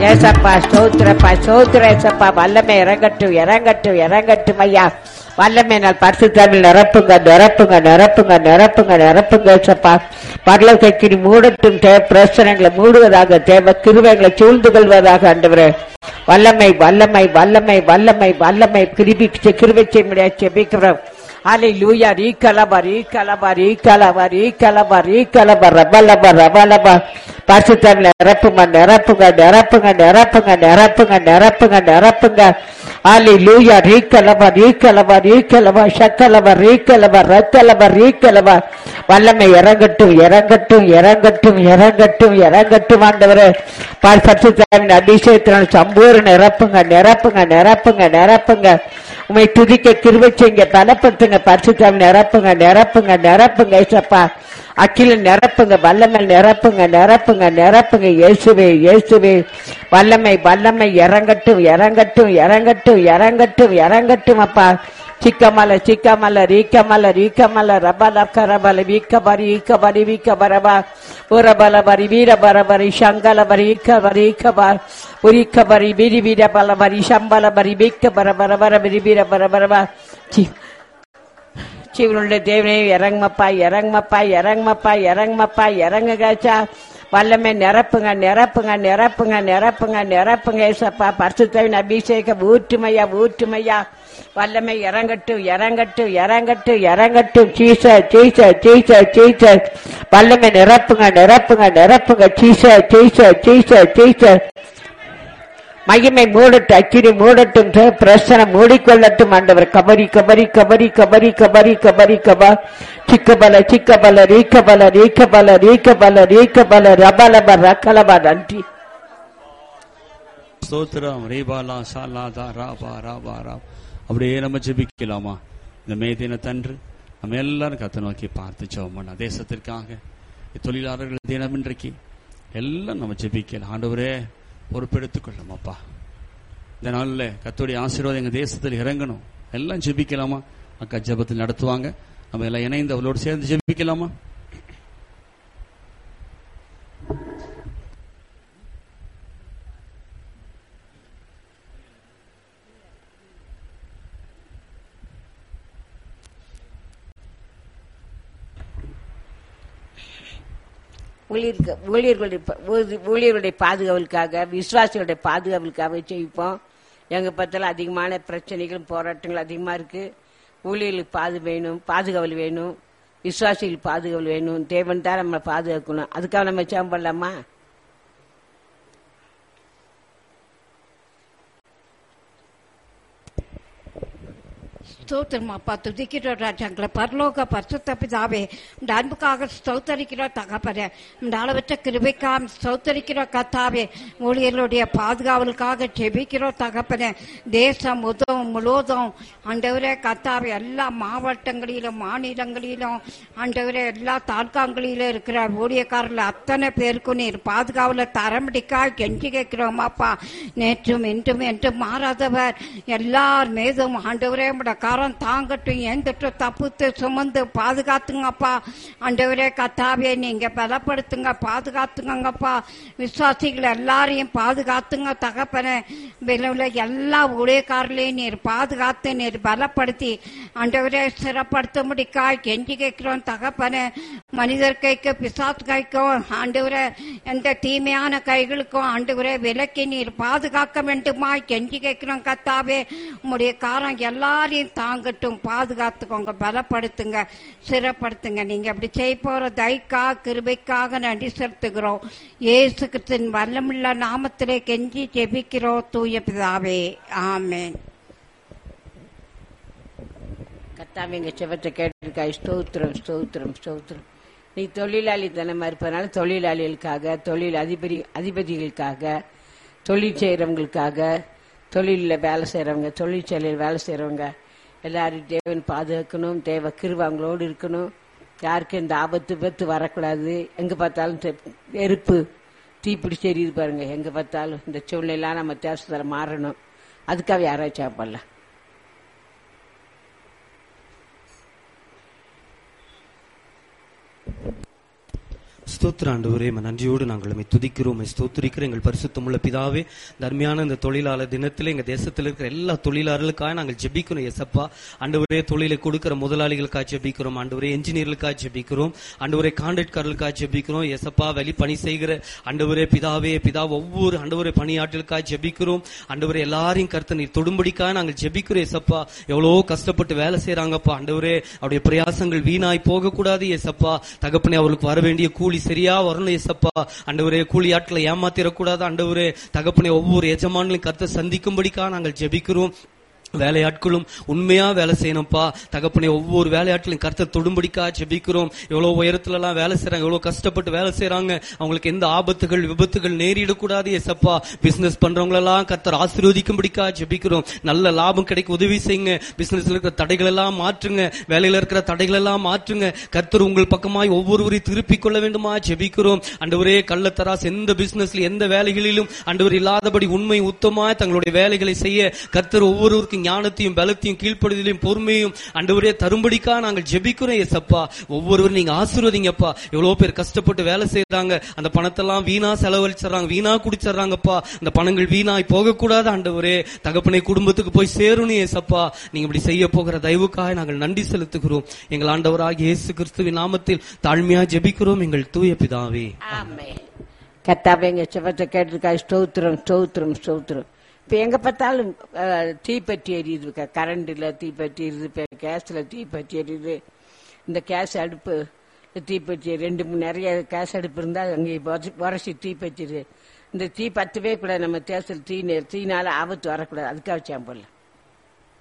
ஏசப்பா ஸ்தோத்திரப்பா ஸ்தோத்திர ஏசப்பா வல்லமை இறங்கட்டும் இறங்கட்டும் இறங்கட்டும் ஐயா வல்லமை நான் பரிசுத்தாவில் நிரப்புங்க நிரப்புங்க நிரப்புங்க நிரப்புங்க நிரப்புங்க ஏசப்பா பரலோகக்கிரி மூடட்டும் தேவ பிரச்சனைகளை மூடுவதாக தேவ கிருவைகளை சூழ்ந்து கொள்வதாக ஆண்டவரே வல்லமை வல்லமை வல்லமை வல்லமை வல்லமை கிருபி கிருபை செய்ய செபிக்கிறோம் அலை லூயா ரீ கலபா ரீ கலபா ரீ கலபா ரீ கலபா ரீ கலபா ரபலபா ரபலபா பரிசுத்தம் நிரப்புங்க நிரப்புங்க நிரப்புங்க நிரப்புங்க நிரப்புங்க நிரப்புங்க நிரப்புங்க அலை லூயா ரீ கலபா ரீ கலபா ரீ கலபா சக்கலபா ரீ கலபா ரத்தலபா ரீ கலபா வல்லமை இறங்கட்டும் இறங்கட்டும் இறங்கட்டும் இறங்கட்டும் இறங்கட்டும் ஆண்டவரே பரிசுத்தாவின் அபிஷேகத்தினால் சம்பூர் நிரப்புங்க நிரப்புங்க நிரப்புங்க நிரப்புங்க உமை துதிக்க கிருபை செய்யுங்க பலப்படுத்துங்க பரிசுத்தாவி நிரப்புங்க நிரப்புங்க நிரப்புங்க ஏசப்பா அக்கில நிரப்புங்க வல்லமை நிரப்புங்க நிரப்புங்க நிரப்புங்க இயேசுவே இயேசுவே வல்லமை வல்லமை இறங்கட்டும் இறங்கட்டும் இறங்கட்டும் இறங்கட்டும் இறங்கட்டும் அப்பா ಚಿಕ್ಕಮಲ ಚಿಕ್ಕಮಲ ರೀಕಮಲ ರೀಕಮಲ ರಬಲ ಕರಬಲ ವೀಕಬರಿ ಈಕಬರಿ ವೀಕಬರಬ ಉರಬಲ ಬರಿ ವೀರ ಬರ ಬರಿ ಶಂಗಲ ಬರಿ ಈಕ ಬರಿ ಈಕ ಬರ ಉರಿಕ ಬರಿ ಬಿರಿ ಬೀರ ಬಲ ಬರಿ ಶಂಬಲ ಬರಿ ಬಿಕ್ಕ ಬರ ಬರ ಬರ ಬಿರಿ ಬೀರ ಬರ ಬರ ಬ ಚಿ சிவனுடைய தேவனே இறங்குமப்பா இறங்குமப்பா இறங்குமப்பா இறங்குமப்பா இறங்குகாச்சா வல்லமை நிரப்புங்க நிரப்புங்க நிரப்புங்க நிரப்புங்க நிரப்புங்க ஏசப்பா பரிசுத்தவின் அபிஷேகம் ஊற்றுமையா ஊற்றுமையா வல்லமை இறங்கட்டும் இறங்கட்டும் இறங்கட்டும் இறங்கட்டும் சீச சீச சீச சீச வல்லமை நிரப்புங்க நிரப்புங்க நிரப்புங்க சீச சீச சீச சீச மகிமை மூடட்டும் அக்கினி மூடட்டும் தே- பிரசனம் மூடிக்கொள்ளட்டும் ஆண்டவர் கபரி கபரி கபரி கபரி கபரி கபரி கபா சிக்கபல சிக்கபல ரீக்கபல ரீக்கபல ரீக்கபல ரீக்கபல ரபலப ரக்கலபா நன்றி ஸ்தோத்திரம் ரீபாலா ஷாலா தா ராபா ராபா ரா அப்படியே நம்ம ஜெபிக்கலாமா இந்த மே தினத்தன்று நம்ம எல்லாரும் கத்த நோக்கி பார்த்து ஜெபம் பண்ண தேசத்திற்காக தொழிலாளர்கள் தினம் இன்றைக்கு எல்லாம் நம்ம ஜெபிக்கலாம் ஆண்டவரே பொறுப்பெடுத்துக் கொள்ளும் இந்த நாளில் கத்தோடைய ஆசீர்வாதம் எங்க தேசத்தில் இறங்கணும் எல்லாம் ஜெபிக்கலாமா அக்கா ஜெபத்தில் நடத்துவாங்க நம்ம எல்லாம் இணைந்து அவளோடு சேர்ந்து ஜெபிக்கலாமா ஊழியருக்கு ஊழியர்களுடைய ப- ஊதி- ஊழியர்களுடைய பாதுகாவலுக்காக விசுவாசிகளுடைய பாதுகாவலுக்காக செய்ப்போம் எங்க பத்தில அதிகமான பிரச்சனைகள் போராட்டங்கள் அதிகமா இருக்கு ஊழியர்களுக்கு பாது வேணும் பாதுகாவல் வேணும் விசுவாசிகள் பாதுகாவல் வேணும் தேவன் தான் நம்மளை பாதுகாக்கணும் அதுக்காக நம்ம சேம் பண்ணலாமா ஸ்தோத்திரம் அப்பா துதிக்கிறோம் ராஜாங்களை பரலோக பரிசுத்த பிதாவே இந்த அன்புக்காக ஸ்தோத்தரிக்கிறோம் தகப்பனே இந்த அளவற்ற கிருபைக்காக ஸ்தோத்தரிக்கிறோம் கத்தாவே ஊழியர்களுடைய பாதுகாவலுக்காக ஜெபிக்கிறோம் தகப்பனே தேசம் முதம் முழுவதும் ஆண்டவரே கத்தாவே எல்லா மாவட்டங்களிலும் மாநிலங்களிலும் ஆண்டவரே எல்லா தாலுகாங்களிலும் இருக்கிற ஊழியக்காரர்கள் அத்தனை பேருக்கும் நீர் பாதுகாவல தரமடிக்கா கெஞ்சி கேட்கிறோம் அப்பா நேற்றும் இன்றும் என்றும் மாறாதவர் எல்லார் மீதும் ஆண்டவரே உம்முடைய கரம் தாங்கட்டும் எந்திட்டு தப்புத்து சுமந்து பாதுகாத்துங்கப்பா ஆண்டவரே கத்தாவே நீங்க பலப்படுத்துங்க பாதுகாத்துங்கப்பா விசுவாசிகள் எல்லாரையும் பாதுகாத்துங்க தகப்பனே விளைவுல எல்லா ஊழியக்காரர்களையும் நீர் பாதுகாத்து நீர் பலப்படுத்தி ஆண்டவரே சிறப்படுத்தும்படிக்காய் கெஞ்சி கேட்கிறோம் தகப்பனே மனிதர் கைக்கு பிசாத் கைக்கும் ஆண்டவரே எந்த தீமையான கைகளுக்கும் ஆண்டவரே விலக்கி நீர் பாதுகாக்க வேண்டுமா கெஞ்சி கேட்கிறோம் கத்தாவே உம்முடைய காரம் எல்லாரையும் தாங்கட்டும் பாதுகாத்துக்கோங்க பலப்படுத்துங்க சிறப்படுத்துங்க நீங்க அப்படி செய்ய போற தைக்கா கிருபைக்காக நன்றி செலுத்துகிறோம் இயேசு கிறிஸ்தின் வல்லமுள்ள நாமத்திலே கெஞ்சி ஜெபிக்கிறோம் தூய பிதாவே ஆமென் கத்தாம எங்க செவத்தை கேட்டிருக்காய் ஸ்தோத்திரம் ஸ்தோத்திரம் ஸ்தோத்திரம் நீ தொழிலாளி தினமா இருப்பதனால தொழிலாளிகளுக்காக தொழில் அதிபதி அதிபதிகளுக்காக தொழில் செய்யறவங்களுக்காக தொழிலில் வேலை செய்யறவங்க தொழிற்சாலையில் வேலை செய்யறவங்க எல்லாரும் தேவன் பாதுகாக்கணும் தேவ கிருபை அவங்களோடு இருக்கணும் யாருக்கும் இந்த ஆபத்து விபத்து வரக்கூடாது எங்க பார்த்தாலும் தெ- நெருப்பு தீப்பிடிச்சு எரியுது பாருங்க எங்க பார்த்தாலும் இந்த சூழ்நிலாம் நம்ம தேசத்துல மாறணும் அதுக்காக யாராச்சும் சாப்பிடலாம் ஸ்தோத்திர ஆண்டவரே உம்மை நன்றியோடு நாங்கள் உம்மை துதிக்கிறோம் உம்மை ஸ்தோத்திரிக்கிறோம் எங்கள் பரிசுத்தமுள்ள பிதாவே தர்மியான இந்த தொழிலாளர் தினத்தில் எங்க தேசத்தில் இருக்கிற எல்லா தொழிலாளர்களுக்காக நாங்கள் ஜெபிக்கிறோம் எசப்பா ஆண்டவரே தொழிலை கொடுக்கிற முதலாளிகளுக்காக ஜெபிக்கிறோம் ஆண்டவரே என்ஜினியர்களுக்காக ஜெபிக்கிறோம் ஆண்டவரே கான்ட்ராக்டர்களுக்காக ஜெபிக்கிறோம் எசப்பா வெளி பணி செய்கிற ஆண்டவரே பிதாவே பிதா ஒவ்வொரு ஆண்டவரே பணியாற்றலுக்காக ஜெபிக்கிறோம் ஆண்டவரே எல்லாரையும் கருத்து நீர் தொடும்படிக்காக நாங்கள் ஜெபிக்கிறோம் எசப்பா எவ்வளவோ கஷ்டப்பட்டு வேலை செய்யறாங்கப்பா ஆண்டவரே அவருடைய பிரயாசங்கள் வீணாய் போகக்கூடாது ஏசப்பா தகப்பனே அவர்களுக்கு வர வேண்டிய கூலி சரியா வரணும் ஏசப்பா ஆண்டவரே கூலி ஆட்களை ஏமாத்திரக்கூடாது ஆண்டவரே தகப்பனே ஒவ்வொரு எஜமான்களையும் கருத்தை சந்திக்கும்படிக்காக நாங்கள் ஜெபிக்கிறோம் வேலையாட்களும் உண்மையா வேலை செய்யணும்ப்பா தகப்பனே ஒவ்வொரு வேலையாட்களையும் கருத்தை தொடும்படிக்கா ஜெபிக்கிறோம் எவ்வளவு உயரத்துல எல்லாம் வேலை செய்றாங்க எவ்வளவு கஷ்டப்பட்டு வேலை செய்றாங்க அவங்களுக்கு எந்த ஆபத்துகள் விபத்துகள் நேரிடக்கூடாது ஏசப்பா பிசினஸ் பண்றவங்களெல்லாம் கர்த்தர் ஆசீர்வதிக்கும்படிக்கா ஜெபிக்கிறோம் நல்ல லாபம் கிடைக்க உதவி செய்யுங்க பிசினஸ்ல இருக்கிற தடைகள் எல்லாம் மாற்றுங்க வேலையில இருக்கிற தடைகள் எல்லாம் மாற்றுங்க கர்த்தர் உங்கள் பக்கமாய் ஒவ்வொருவரையும் திருப்பிக் கொள்ள வேண்டுமா ஜெபிக்கிறோம் அண்டவரே கள்ளத்தராஸ் எந்த பிசினஸ்ல எந்த வேலைகளிலும் அண்டவர் இல்லாதபடி உண்மை உத்தமாய் தங்களுடைய வேலைகளை செய்ய கர்த்தர் ஒவ்வொருவருக்கும் ஞானத்தையும் பலத்தையும் கீழ்ப்படுதலையும் பொறுமையும் அண்டவரே தரும்படிக்கா நாங்கள் ஜெபிக்கிறோம் ஏசப்பா ஒவ்வொருவரும் நீங்க ஆசீர்வதிங்கப்பா எவ்வளவு பேர் கஷ்டப்பட்டு வேலை செய்யறாங்க அந்த பணத்தெல்லாம் வீணா செலவழிச்சிடறாங்க வீணா குடிச்சிடறாங்கப்பா அந்த பணங்கள் வீணாய் போகக்கூடாது ஆண்டவரே தகப்பனை குடும்பத்துக்கு போய் சேரணும் ஏசப்பா நீங்க இப்படி செய்ய போகிற தயவுக்காக நாங்கள் நன்றி செலுத்துகிறோம் எங்கள் ஆண்டவராகிய இயேசு கிறிஸ்துவின் நாமத்தில் தாழ்மையா ஜெபிக்கிறோம் எங்கள் தூய பிதாவே ஆமே கத்தாவே எங்க செவத்தை கேட்டிருக்கா ஸ்தோத்திரம் ஸ்தோத்திரம் ஸ்தோத்திரம் இப்ப எங்க பார்த்தாலும் அஹ், தீப்பெட்டி எரியுது கரண்ட்ல தீப்பெட்டி எரியுது இப்ப கேஸ்ல தீப்பெட்டி எரியுது இந்த கேஸ் அடுப்பு தீப்பெட்டி ரெண்டு மூணு நிறைய கேஸ் அடுப்பு இருந்தா அங்கே உரசி தீப்பெட்டிது இந்த தீ பத்தவே கூடாது நம்ம தேசத்தில் தீ நெ- தீனால ஆபத்து வரக்கூடாது அதுக்காக வச்சான் போல